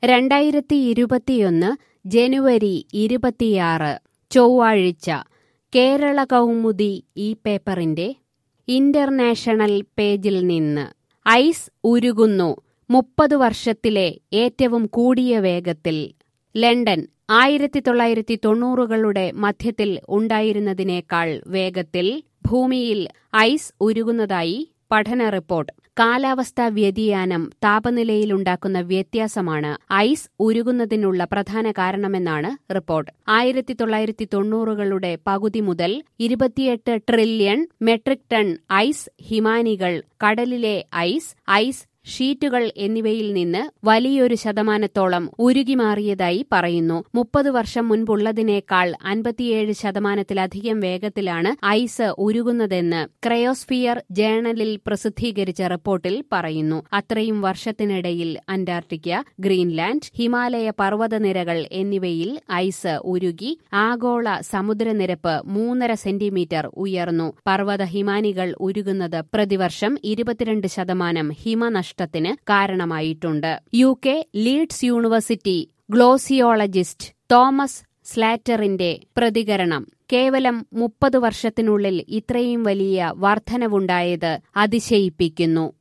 രണ്ടായിരത്തി ഇരുപത്തിയൊന്ന് ജനുവരി ഇരുപത്തിയാറ് ചൊവ്വാഴ്ച കേരള കൗമുദി ഈ പേപ്പറിന്റെ ഇന്റർനാഷണൽ പേജിൽ നിന്ന് ഐസ് ഉരുകുന്നു മുപ്പത് വർഷത്തിലെ ഏറ്റവും കൂടിയ വേഗത്തിൽ ലണ്ടൻ ആയിരത്തി തൊള്ളായിരത്തി തൊണ്ണൂറുകളുടെ മധ്യത്തിൽ ഉണ്ടായിരുന്നതിനേക്കാൾ വേഗത്തിൽ ഭൂമിയിൽ ഐസ് ഉരുകുന്നതായി പഠന റിപ്പോർട്ട് കാലാവസ്ഥാ വ്യതിയാനം താപനിലയിലുണ്ടാക്കുന്ന വ്യത്യാസമാണ് ഐസ് ഉരുകുന്നതിനുള്ള പ്രധാന കാരണമെന്നാണ് റിപ്പോർട്ട് ആയിരത്തി തൊള്ളായിരത്തി തൊണ്ണൂറുകളുടെ പകുതി മുതൽ ഇരുപത്തിയെട്ട് ട്രില്യൺ മെട്രിക് ടൺ ഐസ് ഹിമാനികൾ കടലിലെ ഐസ് ഐസ് ഷീറ്റുകൾ എന്നിവയിൽ നിന്ന് വലിയൊരു ശതമാനത്തോളം ഉരുകിമാറിയതായി പറയുന്നു മുപ്പത് വർഷം മുൻപുള്ളതിനേക്കാൾ അൻപത്തിയേഴ് ശതമാനത്തിലധികം വേഗത്തിലാണ് ഐസ് ഉരുകുന്നതെന്ന് ക്രയോസ്ഫിയർ ജേണലിൽ പ്രസിദ്ധീകരിച്ച റിപ്പോർട്ടിൽ പറയുന്നു അത്രയും വർഷത്തിനിടയിൽ അന്റാർട്ടിക്ക ഗ്രീൻലാൻഡ് ഹിമാലയ പർവ്വതനിരകൾ എന്നിവയിൽ ഐസ് ഉരുകി ആഗോള സമുദ്രനിരപ്പ് മൂന്നര സെന്റിമീറ്റർ ഉയർന്നു പർവ്വത ഹിമാനികൾ ഉരുകുന്നത് പ്രതിവർഷം ഇരുപത്തിരണ്ട് ശതമാനം ഹിമനഷ്ട നഷ്ടത്തിന് കാരണമായിട്ടുണ്ട് U K Leeds university glaciologist Thomas സ്ലാറ്ററിന്റെ പ്രതികരണം കേവലം മുപ്പത് വർഷത്തിനുള്ളിൽ ഇത്രയും വലിയ വർധനവുണ്ടായത് അതിശയിപ്പിക്കുന്നു